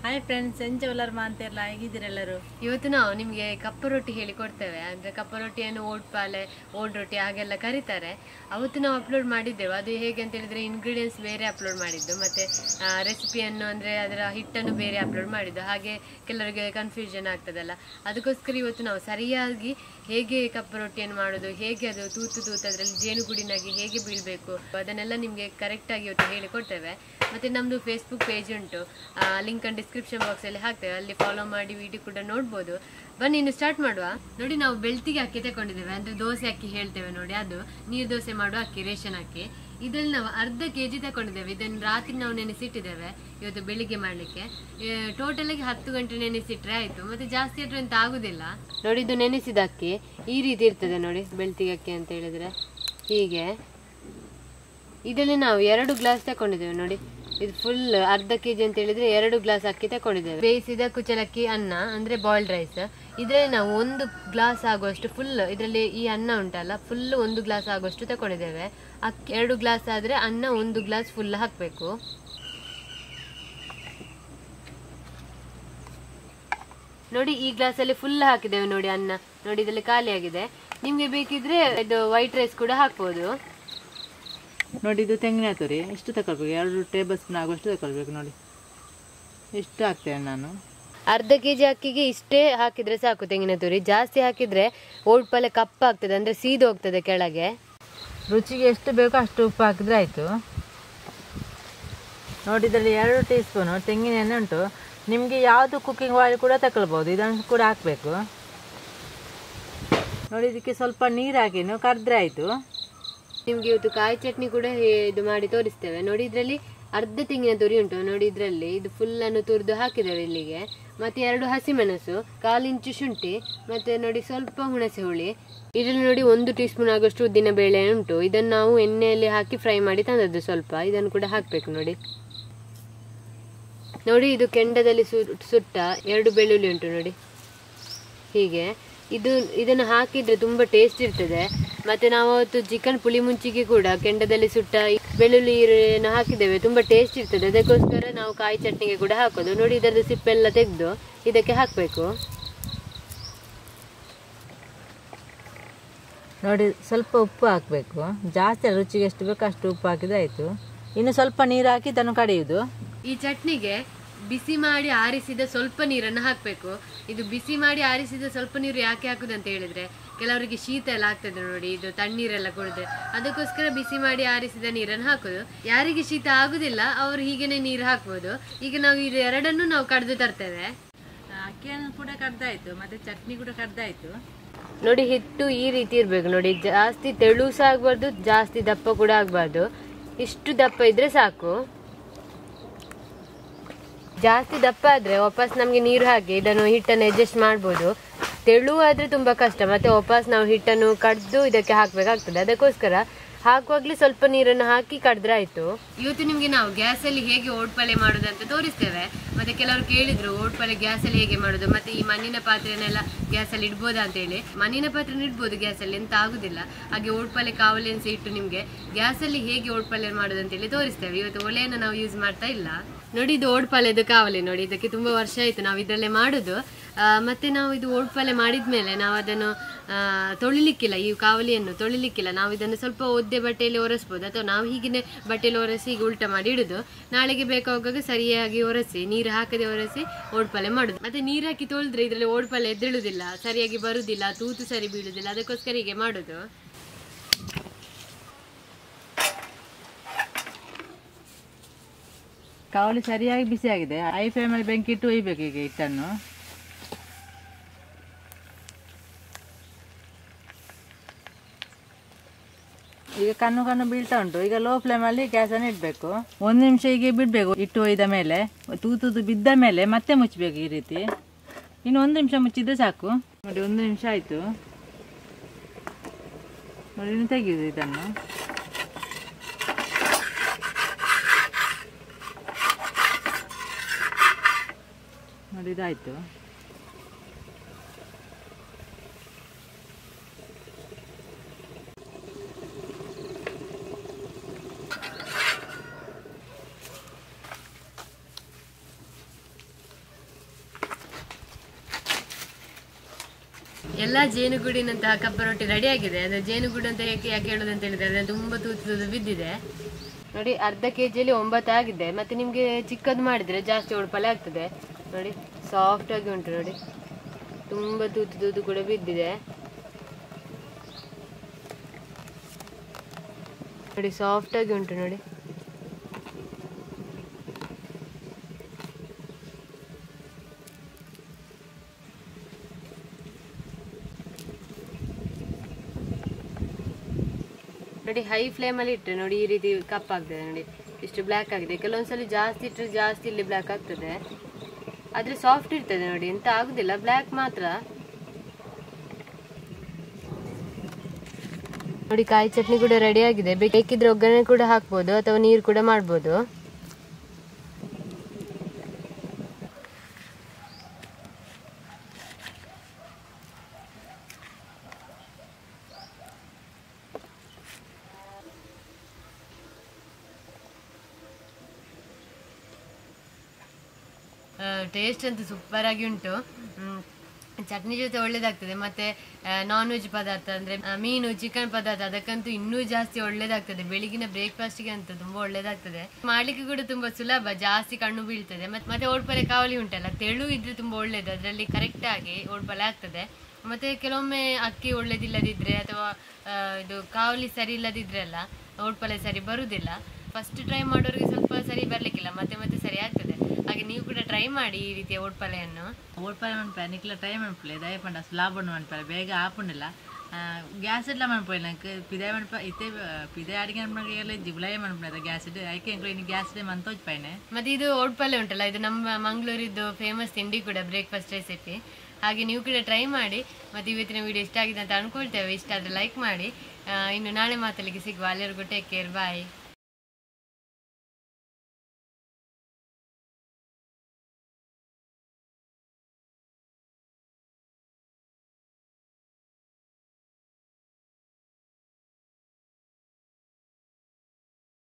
Hi friends ಸಂಜೆ ಉಲ್ಲರ್ಮ ಅಂತಿರಲ್ಲ ಹೇಗಿದ್ದೀರೆಲ್ಲರೂ ಇವತ್ತು ನಾವು ನಿಮಗೆ ಕಪ್ಪ ರೊಟ್ಟಿ ಹೇಳಿ ಕೊಡ್ತೇವೆ ಅಂದ್ರೆ ಕಪ್ಪ ರೊಟ್ಟಿಯನ್ನು ಓಟ್ ಪಾಲೆ ಓಡ್ ರೊಟ್ಟಿ ಹಾಗೆಲ್ಲ ಕರೀತಾರೆ ಅವತ್ತು ನಾವು ಅಪ್ಲೋಡ್ ಮಾಡಿದ್ದೆವು ಅದು ಹೇಗೆ ಅಂತ ಹೇಳಿದ್ರೆ ಇಂಗ್ರೀಡಿಯೆಂಟ್ಸ್ ಬೇರೆ ಅಪ್ಲೋಡ್ ಮಾಡಿದ್ದು ಮತ್ತೆ ರೆಸಿಪಿಯನ್ನು ಅಂದ್ರೆ ಅದರ ಹಿಟ್ಟನ್ನು ಬೇರೆ ಅಪ್ಲೋಡ್ ಮಾಡಿದ್ದು ಹಾಗೆ ಕೆಲವರಿಗೆ ಕನ್ಫ್ಯೂಷನ್ ಆಗ್ತದಲ್ಲ ಅದಕ್ಕೋಸ್ಕರ ಇವತ್ತು ನಾವು ಸರಿಯಾಗಿ ಹೇಗೆ ಕಪ್ಪ ರೊಟ್ಟಿಯನ್ನು ಮಾಡೋದು ಹೇಗೆ ಅದು ತೂತು ತೂತು ಅದರಲ್ಲಿ ಜೇನುಗೂಡಿನಾಗಿ ಹೇಗೆ ಬೀಳಬೇಕು ಅದನ್ನೆಲ್ಲ ನಿಮಗೆ ಕರೆಕ್ಟಾಗಿ ಇವತ್ತು ಹೇಳಿಕೊಡ್ತೇವೆ ಮತ್ತೆ ನಮ್ಮದು ಫೇಸ್ಬುಕ್ ಪೇಜ್ ಉಂಟು ಲಿಂಕ್ ಡಿಸ್ಕ್ರಿಪ್ಷನ್ ಬಾಕ್ಸ್ ಅಲ್ಲಿ ಹಾಕ್ತೇವೆ ಅಲ್ಲಿ ಫಾಲೋ ಮಾಡಿ ವಿಡಿಯೋ ಕೂಡ ನೋಡ್ಬೋದು ಬನ್ನಿ ಇನ್ನು ಸ್ಟಾರ್ಟ್ ಮಾಡುವ ನೋಡಿ ನಾವು ಬೆಳ್ತಿಗೆ ಅಕ್ಕಿ ತಗೊಂಡಿದ್ದೇವೆ ಅಂದ್ರೆ ದೋಸೆ ಅಕ್ಕಿ ಹೇಳ್ತೇವೆ ನೋಡಿ ಅದು ನೀರು ದೋಸೆ ಮಾಡುವ ಅಕ್ಕಿ ರೇಷನ್ ಅಕ್ಕಿ ಇದ್ರಲ್ಲಿ ನಾವು ಅರ್ಧ ಕೆ ಜಿ ತಗೊಂಡಿದ್ದೇವೆ ಇದನ್ನು ರಾತ್ರಿ ನಾವು ನೆನೆಸಿಟ್ಟಿದ್ದೇವೆ ಇವತ್ತು ಬೆಳಿಗ್ಗೆ ಮಾಡಲಿಕ್ಕೆ ಟೋಟಲ್ ಆಗಿ ಹತ್ತು ಗಂಟೆ ನೆನೆಸಿಟ್ರೆ ಆಯ್ತು ಮತ್ತೆ ಜಾಸ್ತಿ ಆದ್ರೂ ಅಂತ ಆಗುದಿಲ್ಲ ನೋಡಿ ಇದು ನೆನೆಸಿದ ಅಕ್ಕಿ ಈ ರೀತಿ ಇರ್ತದೆ ನೋಡಿ ಬೆಳ್ತಿಗೆ ಅಕ್ಕಿ ಅಂತ ಹೇಳಿದ್ರೆ ಹೀಗೆ ಇದರಲ್ಲಿ ನಾವು ಎರಡು ಗ್ಲಾಸ್ ತಗೊಂಡಿದ್ದೇವೆ ನೋಡಿ ಇದು ಫುಲ್ ಅರ್ಧ ಕೆಜಿ ಅಂತ ಹೇಳಿದ್ರೆ ಎರಡು ಗ್ಲಾಸ್ ಅಕ್ಕಿ ತಗೊಂಡಿದ್ದೇವೆ ಬೇಯಿಸಿದ ಕುಚಲಕ್ಕಿ ಅನ್ನ ಅಂದ್ರೆ ಬಾಯ್ಲ್ಡ್ ರೈಸ್ ಇದರಲ್ಲಿ ನಾವು ಒಂದು ಗ್ಲಾಸ್ ಆಗುವಷ್ಟು ಫುಲ್ ಇದರಲ್ಲಿ ಈ ಅನ್ನ ಉಂಟಲ್ಲ ಫುಲ್ ಒಂದು ಗ್ಲಾಸ್ ಆಗುವಷ್ಟು ತಗೊಂಡಿದ್ದೇವೆ ಅಕ್ಕಿ ಎರಡು ಗ್ಲಾಸ್ ಆದ್ರೆ ಅನ್ನ ಒಂದು ಗ್ಲಾಸ್ ಫುಲ್ ಹಾಕಬೇಕು ನೋಡಿ ಈ ಗ್ಲಾಸ್ ಅಲ್ಲಿ ಫುಲ್ ಹಾಕಿದ್ದೇವೆ ನೋಡಿ ಅನ್ನ ನೋಡಿ ಇದರಲ್ಲಿ ಖಾಲಿ ಆಗಿದೆ ನಿಮ್ಗೆ ಬೇಕಿದ್ರೆ ಇದು ವೈಟ್ ರೈಸ್ ಕೂಡ ಹಾಕ್ಬೋದು ನೋಡಿ ಇದು ತೆಂಗಿನ ತುರಿ ಎಷ್ಟು ತಗೊಳ್ಬೇಕು ಎರಡು ಟೇಬಲ್ ಸ್ಪೂನ್ ಆಗುವಷ್ಟು ತಗೊಳ್ಬೇಕು ನೋಡಿ ಎಷ್ಟು ಹಾಕ್ತೇನೆ ನಾನು ಅರ್ಧ ಕೆಜಿ ಅಕ್ಕಿಗೆ ಇಷ್ಟೇ ಹಾಕಿದ್ರೆ ಸಾಕು ತೆಂಗಿನ ತುರಿ ಜಾಸ್ತಿ ಹಾಕಿದ್ರೆ ಓಟ್ ಪಲ್ಯ ಕಪ್ಪಾಗ್ತದೆ ಅಂದ್ರೆ ಸೀದು ಹೋಗ್ತದೆ ಕೆಳಗೆ ರುಚಿಗೆ ಎಷ್ಟು ಬೇಕೋ ಅಷ್ಟು ಉಪ್ಪು ಹಾಕಿದ್ರೆ ಆಯಿತು ನೋಡಿ ಇದರಲ್ಲಿ ಎರಡು ಟೀ ಸ್ಪೂನು ತೆಂಗಿನ ಎಣ್ಣೆ ಉಂಟು ನಿಮಗೆ ಯಾವುದು ಕುಕ್ಕಿಂಗ್ ಆಯಿಲ್ ಕೂಡ ತಗೊಳ್ಬೋದು ಇದನ್ನು ಕೂಡ ಹಾಕಬೇಕು ನೋಡಿ ಇದಕ್ಕೆ ಸ್ವಲ್ಪ ನೀರು ಹಾಕಿ ನೀವು ಕರೆದ್ರೆ ಆಯಿತು ನಿಮ್ಗೆ ಇವತ್ತು ಕಾಯಿ ಚಟ್ನಿ ಕೂಡ ಹೇ- ಇದು ಮಾಡಿ ತೋರಿಸ್ತೇವೆ ನೋಡಿ ಇದ್ರಲ್ಲಿ ಅರ್ಧ ತೆಂಗಿನ ತುರಿ ಉಂಟು ನೋಡಿ ಇದ್ರಲ್ಲಿ ಇದು ಫುಲ್ ಅನ್ನು ತುರಿದು ಹಾಕಿದ್ದೇವೆ ಇಲ್ಲಿಗೆ ಮತ್ತೆ ಎರಡು ಹಸಿಮೆಣಸು ಕಾಲು ಇಂಚು ಶುಂಠಿ ಮತ್ತೆ ನೋಡಿ ಸ್ವಲ್ಪ ಹುಣಸೆ ಹುಳಿ ಇದರಲ್ಲಿ ನೋಡಿ ಒಂದು ಟೀ ಸ್ಪೂನ್ ಆಗುವಷ್ಟು ಉದ್ದಿನ ಬೇಳೆ ಉಂಟು ಇದನ್ನು ನಾವು ಎಣ್ಣೆಯಲ್ಲಿ ಹಾಕಿ ಫ್ರೈ ಮಾಡಿ ತಂದದ್ದು ಸ್ವಲ್ಪ ಇದನ್ನು ಕೂಡ ಹಾಕ್ಬೇಕು ನೋಡಿ ನೋಡಿ ಇದು ಕೆಂಡದಲ್ಲಿ ಸು- ಸುಟ್ಟ ಎರಡು ಬೆಳ್ಳುಳ್ಳಿ ಉಂಟು ನೋಡಿ ಹೀಗೆ ಇದು ಇದನ್ನು ಹಾಕಿದ್ರೆ ತುಂಬಾ ಟೇಸ್ಟ್ ಇರ್ತದೆ ಮತ್ತೆ ನಾವು ಅವತ್ತು ಚಿಕನ್ ಪುಳಿ ಮುಂಚಿಗೆ ಕೂಡ ಕೆಂಡದಲ್ಲಿ ಸುಟ್ಟ ಈ ಬೆಳ್ಳುಳ್ಳಿ ಈರುಳ್ಳಿಯನ್ನು ಹಾಕಿದ್ದೇವೆ ತುಂಬಾ ಟೇಸ್ಟ್ ಇರ್ತದೆ ಅದಕ್ಕೋಸ್ಕರ ನಾವು ಕಾಯಿ ಚಟ್ನಿಗೆ ಕೂಡ ಹಾಕೋದು ನೋಡಿ ಇದರದ್ದು ಸಿಪ್ಪೆಲ್ಲ ತೆಗೆದು ಇದಕ್ಕೆ ಹಾಕಬೇಕು ನೋಡಿ ಸ್ವಲ್ಪ ಉಪ್ಪು ಹಾಕಬೇಕು ಜಾಸ್ತಿ ಅಲ್ಲ, ರುಚಿಗೆ ಎಷ್ಟು ಬೇಕೋ ಅಷ್ಟು ಉಪ್ಪು ಹಾಕಿದ್ರೆ ಆಯಿತು ಇನ್ನು ಸ್ವಲ್ಪ ನೀರು ಹಾಕಿ ಇದನ್ನು ಕಡಿಯುವುದು ಈ ಚಟ್ನಿಗೆ ಬಿಸಿ ಮಾಡಿ ಆರಿಸಿದ ಸ್ವಲ್ಪ ನೀರನ್ನು ಹಾಕಬೇಕು ಇದು ಬಿಸಿ ಮಾಡಿ ಆರಿಸಿದ ಸ್ವಲ್ಪ ನೀರು ಯಾಕೆ ಹಾಕುದು ಅಂತ ಹೇಳಿದ್ರೆ ಕೆಲವರಿಗೆ ಶೀತ ಎಲ್ಲ ಆಗ್ತದೆ ನೋಡಿ ಇದು ತಣ್ಣೀರೆಲ್ಲ ಕುಡಿದ್ರೆ ಅದಕ್ಕೋಸ್ಕರ ಬಿಸಿ ಮಾಡಿ ಆರಿಸಿದ ನೀರನ್ನು ಹಾಕುದು ಯಾರಿಗೆ ಶೀತ ಆಗುದಿಲ್ಲ ಅವರು ಹೀಗೇನೆ ನೀರು ಹಾಕ್ಬೋದು ಈಗ ನಾವು ಇದು ಎರಡನ್ನು ನಾವು ಕಡ್ದು ತರ್ತೇವೆ ಅಕ್ಕಿಯನ್ನು ಕೂಡ ಕಡ್ದಾಯ್ತು ಮತ್ತೆ ಚಟ್ನಿ ಕೂಡ ಕಡ್ದಾಯ್ತು ನೋಡಿ ಹಿಟ್ಟು ಈ ರೀತಿ ಇರ್ಬೇಕು ನೋಡಿ ಜಾಸ್ತಿ ತೆಳು ಸಹ ಆಗ್ಬಾರ್ದು ಜಾಸ್ತಿ ದಪ್ಪ ಕೂಡ ಆಗ್ಬಾರ್ದು ಇಷ್ಟು ದಪ್ಪ ಇದ್ರೆ ಸಾಕು ಜಾಸ್ತಿ ದಪ್ಪ ಆದ್ರೆ ವಾಪಸ್ ನಮ್ಗೆ ನೀರು ಹಾಕಿ ಇದನ್ನು ಹಿಟ್ಟನ್ನು ಅಡ್ಜಸ್ಟ್ ಮಾಡ್ಬೋದು ತೆಳು ಆದ್ರೆ ತುಂಬಾ ಕಷ್ಟ ಮತ್ತೆ ವಾಪಸ್ ನಾವು ಹಿಟ್ಟನ್ನು ಕಡ್ದು ಇದಕ್ಕೆ ಹಾಕ್ಬೇಕಾಗ್ತದೆ ಅದಕ್ಕೋಸ್ಕರ ಹಾಕುವಾಗ್ಲೇ ಸ್ವಲ್ಪ ನೀರನ್ನು ಹಾಕಿ ಕಡ್ದ್ರೆ ಆಯ್ತು ಇವತ್ತು ನಿಮ್ಗೆ ನಾವು ಗ್ಯಾಸ್ ಅಲ್ಲಿ ಹೇಗೆ ಓಟ್ಪಲ್ಲೆ ಮಾಡೋದು ಅಂತ ತೋರಿಸ್ತೇವೆ ಮತ್ತೆ ಕೆಲವರು ಕೇಳಿದ್ರು ಓಟ್ಪಲ್ಲೆ ಗ್ಯಾಸ್ ಅಲ್ಲಿ ಹೇಗೆ ಮಾಡೋದು ಮತ್ತೆ ಈ ಮಣ್ಣಿನ ಪಾತ್ರೆನೆಲ್ಲ ಗ್ಯಾಸ್ ಅಲ್ಲಿ ಇಡ್ಬೋದಾ ಅಂತ ಹೇಳಿ ಮಣ್ಣಿನ ಪಾತ್ರೆ ಇಡ್ಬೋದು ಗ್ಯಾಸ್ ಅಲ್ಲಿ ಎಂತ ಆಗುದಿಲ್ಲ ಹಾಗೆ ಓಟ್ಪಲ್ಲೆ ಕಾವಲಿ ಅನ್ಸಿ ಇಟ್ಟು ನಿಮ್ಗೆ ಗ್ಯಾಸ್ ಅಲ್ಲಿ ಹೇಗೆ ಓಟ್ಪಲ್ಲೆ ಮಾಡೋದು ಅಂತ ಹೇಳಿ ತೋರಿಸ್ತೇವೆ ಇವತ್ತು ಒಲೆಯನ್ನು ನಾವು ಯೂಸ್ ಮಾಡ್ತಾ ಇಲ್ಲ ನೋಡಿ ಇದು ಓಡ್ಪಾಲೆದು ಕಾವಲಿ ನೋಡಿ ಇದಕ್ಕೆ ತುಂಬಾ ವರ್ಷ ಆಯ್ತು ನಾವು ಇದರಲ್ಲೇ ಮಾಡುದು ಆ, ಮತ್ತೆ ನಾವು ಇದು ಓಡ್ಪಾಲೆ ಮಾಡಿದ್ಮೇಲೆ ನಾವು ಅದನ್ನು ಆ, ತೊಳಿಲಿಕ್ಕಿಲ್ಲ ಈ ಕಾವಲಿಯನ್ನು ತೊಳಿಲಿಕ್ಕಿಲ್ಲ ನಾವು ಇದನ್ನು ಸ್ವಲ್ಪ ಒದ್ದೆ ಬಟ್ಟೆಯಲ್ಲಿ ಒರೆಸ್ಬೋದು ಅಥವಾ ನಾವು ಹೀಗೇನೆ ಬಟ್ಟೆಯಲ್ಲಿ ಒರೆಸಿ ಈಗ ಉಲ್ಟ ಮಾಡಿ ಇಡುದು ನಾಳೆಗೆ ಬೇಕಾಗುವಾಗ ಸರಿಯಾಗಿ ಒರೆಸಿ ನೀರು ಹಾಕದೆ ಒರೆಸಿ ಓಡ್ಪಾಲೆ ಮಾಡುದು ಮತ್ತೆ ನೀರು ಹಾಕಿ ತೊಳೆದ್ರೆ ಇದರಲ್ಲಿ ಓಡ್ಪಾಲೆ ಎದ್ದೇಳುದಿಲ್ಲ ಸರಿಯಾಗಿ ಬರುದಿಲ್ಲ ತೂತು ಸರಿ ಬೀಳುದಿಲ್ಲ ಅದಕ್ಕೋಸ್ಕರ ಹೀಗೆ ಮಾಡುದು ಕಾವಲಿ ಸರಿಯಾಗಿ ಬಿಸಿಯಾಗಿದೆ ಐ ಫ್ಲೇಮಲ್ಲಿ ಬೆಂಕಿ ಇಟ್ಟು ಒಯ್ಬೇಕು ಈಗ ಹಿಟ್ಟನ್ನು ಈಗ ಕಣ್ಣು ಕಣ್ಣು ಬೀಳ್ತಾ ಉಂಟು ಈಗ ಲೋ ಫ್ಲೇಮಲ್ಲಿ ಗ್ಯಾಸನ್ನು ಇಡಬೇಕು ಒಂದು ನಿಮಿಷ ಹೀಗೆ ಬಿಡಬೇಕು ಇಟ್ಟು ಒಯ್ದ ಮೇಲೆ ತೂತುದು ಬಿದ್ದ ಮೇಲೆ ಮತ್ತೆ ಮುಚ್ಚಬೇಕು ಈ ರೀತಿ ಇನ್ನು ಒಂದು ನಿಮಿಷ ಮುಚ್ಚಿದ್ರೆ ಸಾಕು ನೋಡಿ ಒಂದು ನಿಮಿಷ ಆಯಿತು ನೋಡಿ ಇನ್ನು ತೆಗೆಯುದು ಇದನ್ನು ನೋಡಿ ಇದಾಯಿತು ಎಲ್ಲ ಜೇನುಗೂಡಿನಂತಹ ಕಪ್ಪ ರೊಟ್ಟಿ ರೆಡಿ ಆಗಿದೆ ಅದು ಜೇನುಗೂಡು ಅಂತ ಯಾಕೆ ಯಾಕೆ ಹೇಳೋದು ಅಂತ ಹೇಳಿದ್ರೆ ಅದ್ರಲ್ಲಿ ತುಂಬಾ ತೂತು ತೂತು ಬಿದ್ದಿದೆ ನೋಡಿ ಅರ್ಧ ಕೆ ಜಿಯಲ್ಲಿ ಒಂಬತ್ತು ಆಗಿದೆ ಮತ್ತೆ ನಿಮಗೆ ಚಿಕ್ಕದು ಮಾಡಿದ್ರೆ ಜಾಸ್ತಿ ಒಳಪಲೆ ಆಗ್ತದೆ ನೋಡಿ ಸಾಫ್ಟ್ ಆಗಿ ಉಂಟು ನೋಡಿ ತುಂಬಾ ತೂತು ತೂತು ಕೂಡ ಬಿದ್ದಿದೆ ನೋಡಿ ಸಾಫ್ಟ್ ಆಗಿ ಉಂಟು ನೋಡಿ ನೋಡಿ ಹೈ ಫ್ಲೇಮಲ್ಲಿ ಇಟ್ಟರೆ ನೋಡಿ ಈ ರೀತಿ ಕಪ್ ಆಗ್ತದೆ ನೋಡಿ ಇಷ್ಟು ಬ್ಲ್ಯಾಕ್ ಆಗಿದೆ ಕೆಲವೊಂದ್ಸಲಿ ಜಾಸ್ತಿ ಇಟ್ಟರೆ ಜಾಸ್ತಿ ಇಲ್ಲಿ ಬ್ಲ್ಯಾಕ್ ಆಗ್ತದೆ ಆದರೆ ಸಾಫ್ಟ್ ಇರ್ತದೆ ನೋಡಿ ಎಂತ ಆಗುದಿಲ್ಲ ಬ್ಲ್ಯಾಕ್ ಮಾತ್ರ ನೋಡಿ ಕಾಯಿ ಚಟ್ನಿ ಕೂಡ ರೆಡಿ ಆಗಿದೆ ಬೇಕಿದ್ರೆ ಒಗ್ಗರಣೆ ಕೂಡ ಹಾಕ್ಬೋದು ಅಥವಾ ನೀರು ಕೂಡ ಮಾಡ್ಬೋದು ಟೇಸ್ಟ್ ಅಂತೂ ಸೂಪರ್ ಆಗಿ ಉಂಟು ಹ್ಮ್. ಚಟ್ನಿ ಜೊತೆ ಒಳ್ಳೇದಾಗ್ತದೆ ಮತ್ತೆ ನಾನ್ ವೆಜ್ ಪದಾರ್ಥ ಅಂದ್ರೆ ಆ, ಮೀನು ಚಿಕನ್ ಪದಾರ್ಥ ಅದಕ್ಕಂತೂ ಇನ್ನೂ ಜಾಸ್ತಿ ಒಳ್ಳೇದಾಗ್ತದೆ ಬೆಳಿಗಿನ ಬ್ರೇಕ್ಫಾಸ್ಟ್ಗೆ ಅಂತೂ ತುಂಬಾ ಒಳ್ಳೇದಾಗ್ತದೆ ಮಾಡ್ಲಿಕ್ಕೆ ಕೂಡ ತುಂಬಾ ಸುಲಭ ಜಾಸ್ತಿ ಕಣ್ಣು ಬೀಳ್ತದೆ ಮತ್ತೆ ಮತ್ತೆ ಓಡ್ಪಲೆ ಕಾವಲಿ ಉಂಟಲ್ಲ ತೆಳು ಇದ್ರೆ ತುಂಬಾ ಒಳ್ಳೇದು ಅದರಲ್ಲಿ ಕರೆಕ್ಟ್ ಆಗಿ ಓಡ್ಪಲೆ ಆಗ್ತದೆ ಮತ್ತೆ ಕೆಲವೊಮ್ಮೆ ಅಕ್ಕಿ ಒಳ್ಳೇದಿಲ್ಲದಿದ್ರೆ ಅಥವಾ ಆ, ಇದು ಕಾವಲಿ ಸರಿ ಇಲ್ಲದಿದ್ರೆ ಅಲ್ಲ ಓಡ್ಪಲೆ ಸರಿ ಬರುದಿಲ್ಲ ಫಸ್ಟ್ ಟ್ರೈ ಮಾಡೋರಿಗೆ ಸ್ವಲ್ಪ ಸರಿ ಬರ್ಲಿಕ್ಕಿಲ್ಲ ಮತ್ತೆ ಮತ್ತೆ ಸರಿ ಆಗ್ತದೆ ಹಾಗೆ ನೀವು ಕೂಡ ಟ್ರೈ ಮಾಡಿ ಈ ರೀತಿಯ ಓಡ್ಪಲೆಯನ್ನು ಓಡ್ಪಾಯ ಮನ್ಪಾಯ ನಿಕ್ಲ ಟೈಮ್ ಮನ್ಪಲೆ ದಯ ಪಂಡ ಸ್ಲಾಬ್ ಮನ್ಪಾಯ ಬೇಗ ಆಪುಂಡಿಲ್ಲ ಗ್ಯಾಸ್ ಇಡ್ಲ ಮನ್ಪೋಯ್ ನಂಗೆ ಪಿದೆ ಮನ್ಪ ಇತ್ತೆ ಪಿದೆ ಅಡಿಗೆ ಮನ್ಪಲ್ಲ ಜಿಬ್ಲಾಯ ಮನ್ಪದ ಗ್ಯಾಸ್ ಇಡ್ ಐಕೆ ಇನ್ನು ಗ್ಯಾಸ್ ಇಡ್ ಮಂತೋಜ್ ಪೈನೆ ಮತ್ತೆ ಇದು ಓಡ್ಪಲ್ಲೆ ಉಂಟಲ್ಲ ಇದು ನಮ್ಮ ಮಂಗಳೂರಿದ್ದು ಫೇಮಸ್ ತಿಂಡಿ ಕೂಡ ಬ್ರೇಕ್ಫಾಸ್ಟ್ ರೆಸಿಪಿ ಹಾಗೆ ನೀವು ಕೂಡ ಟ್ರೈ ಮಾಡಿ ಮತ್ತೆ ಇವತ್ತಿನ ವಿಡಿಯೋ ಇಷ್ಟ ಆಗಿದೆ ಅಂತ ಅನ್ಕೊಳ್ತೇವೆ ಇಷ್ಟ ಆದರೆ ಲೈಕ್ ಮಾಡಿ ಆ, ಇನ್ನು ನಾಳೆ ಮಾತಲ್ಲಿಗೆ ಸಿಗುವ ಅಲ್ಲಿವರೆಗೂ ಟೇಕ್ ಕೇರ್ ಬಾಯ್